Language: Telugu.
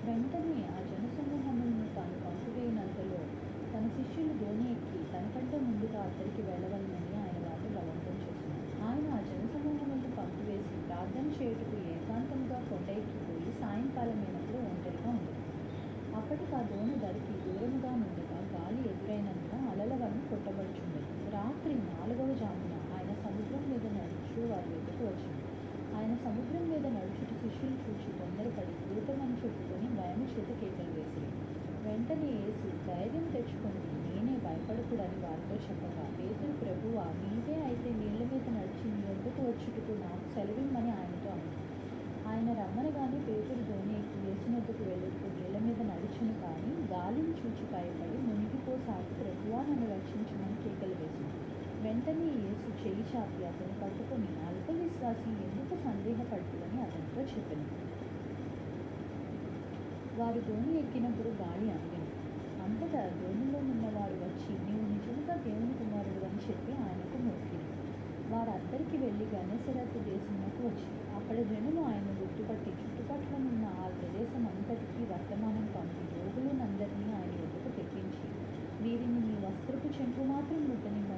వెంటనే ఆ జనసమూహములను తాను పంపివేయనంతలో తన శిష్యులు దోణి ఎక్కి తనకంటే ముందుగా అక్కడికి వెళ్ళవలనని ఆయన వారిని బలవంతం చేసినారు ఆయన ఆ జనసమూహములను పంపివేసి ప్రార్థన చేయుటకు ఏకాంతంగా కొండ ఎక్కిపోయి సాయంకాలమైనప్పుడు ఒంటరిగా ఉండేది అప్పటికి ఆ దోణి దరికి దూరముగా నుండగా గాలి ఎదురైనందున అలల వలన కొట్టబడుచుండేది రాత్రి నాలుగవ జామున ఆయన సముద్రం మీద నడుచు వారి ఎదుకు వచ్చింది ఆయన సముద్రం మీద నడుచుట శిష్యులు చూచి తొందరపడి భూతమని చెప్పుకొని భయము చేత కేకలు వేసిరి వెంటనే యేసు ధైర్యం తెచ్చుకొని నేనే భయపడకూడని వారితో చెప్పగా పేతురు ప్రభువా నీవే అయితే నీళ్ళ మీద నడిచి నీ వద్దకు వచ్చుటకు నాకు సెలవిమ్మని ఆయనతో అన్నాడు ఆయన రమ్మనగానే పేతురు ధోని ఎక్కి యేసునొద్దకు వెళ్ళుటకు నీళ్ళ మీద నడుచును కానీ గాలిని చూచి భయపడి మునిగిపోసాగి ప్రభువా నన్ను రక్షించమని కేకలు వేసింది వెంటనే యేసు చేయి చాపి అతను పట్టుకొని అల్ప విశ్వాసి ఎందుకు సందేహపడుతుందని అతనితో చెప్పింది వారు ధోని ఎక్కినప్పుడు గాలి అందింది అంతటా ధోనిలో ఉన్నవారు వచ్చి నీవు నిజంగా దేవుని కుమారుడు అని చెప్పి ఆయనకు మొక్కింది వారందరికీ వెళ్ళి గణేశరథ దేశంలోకి వచ్చింది అక్కడ జనులు ఆయన గుర్తుపట్టి చుట్టుపక్కల ఉన్న ఆ ప్రదేశం అంతటికీ వర్తమానం పంపి రోగులనందరినీ ఆయన ఎదుట తెప్పించి వీరిని మీ వస్త్రపు చెంపు మాత్రం ముట్టని